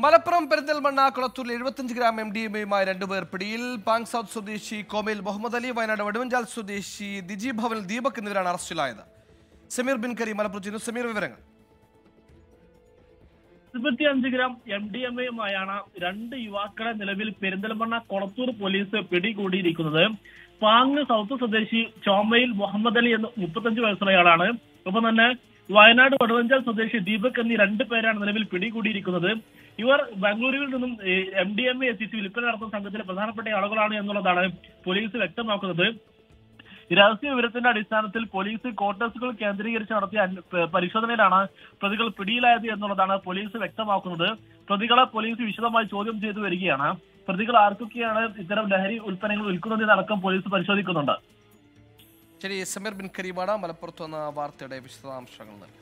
മലപ്പുറം പെരിന്തൽമണ്ണ കുളത്തൂരിൽ എഴുപത്തഞ്ച് gram M D എമ്മയുമായി രണ്ടുപേർ പിടിയിൽ പാങ് സൗത്ത് സ്വദേശി കോമയിൽ മുഹമ്മദ് അലി വയനാട് വടുവഞ്ചാൽ സ്വദേശി ദിജി ഭവനിൽ ദീപക് എന്നിവരാണ് അറസ്റ്റിലായത് സമീർ ബിൻ കരീം മലപ്പുറം ചെയ്യുന്നു സമീർ വിവരങ്ങൾ ഇരുപത്തിയഞ്ച് ഗ്രാം എം ഡി എം എയുമായാണ് രണ്ട് യുവാക്കളെ നിലവിൽ പെരിന്തൽമണ്ണ കൊളത്തൂർ പോലീസ് പിടികൂടിയിരിക്കുന്നത് പാങ് സൗത്ത് സ്വദേശി ചോമയിൽ മുഹമ്മദ് അലി എന്ന മുപ്പത്തഞ്ച് വയസ്സുള്ളയാളാണ് ഒപ്പം തന്നെ വയനാട് വടുവഞ്ചാൽ സ്വദേശി ദീപക് എന്നീ രണ്ട് പേരാണ് നിലവിൽ പിടികൂടിയിരിക്കുന്നത് ഇവർ ബാംഗ്ലൂരുവിൽ നിന്നും എം ഡി എം എ എത്തിച്ച് വിൽപ്പന നടത്തുന്ന സംഘത്തിലെ പ്രധാനപ്പെട്ട ആളുകളാണ് എന്നുള്ളതാണ് പോലീസ് വ്യക്തമാക്കുന്നത് രഹസ്യ വിവരത്തിന്റെ അടിസ്ഥാനത്തിൽ പോലീസ് ക്വാർട്ടേഴ്സുകൾ കേന്ദ്രീകരിച്ച് നടത്തിയ അന്വ- പ- പരിശോധനയിലാണ് പ്രതികൾ പിടിയിലായത് എന്നുള്ളതാണ് പോലീസ് വ്യക്തമാക്കുന്നത് പ്രതികളെ പോലീസ് വിശദമായി ചോദ്യം ചെയ്തു വരികയാണ് പ്രതികൾ ആർക്കൊക്കെയാണ് ഇത്തരം ലഹരി ഉൽപ്പന്നങ്ങൾ വിൽക്കുന്നതെന്നടക്കം പോലീസ് പരിശോധിക്കുന്നുണ്ട് ശരി സമീർ ബിൻ കരീമാണ് മലപ്പുറത്ത് വന്ന വാർത്തയുടെ വിശദാംശങ്ങൾ നൽകി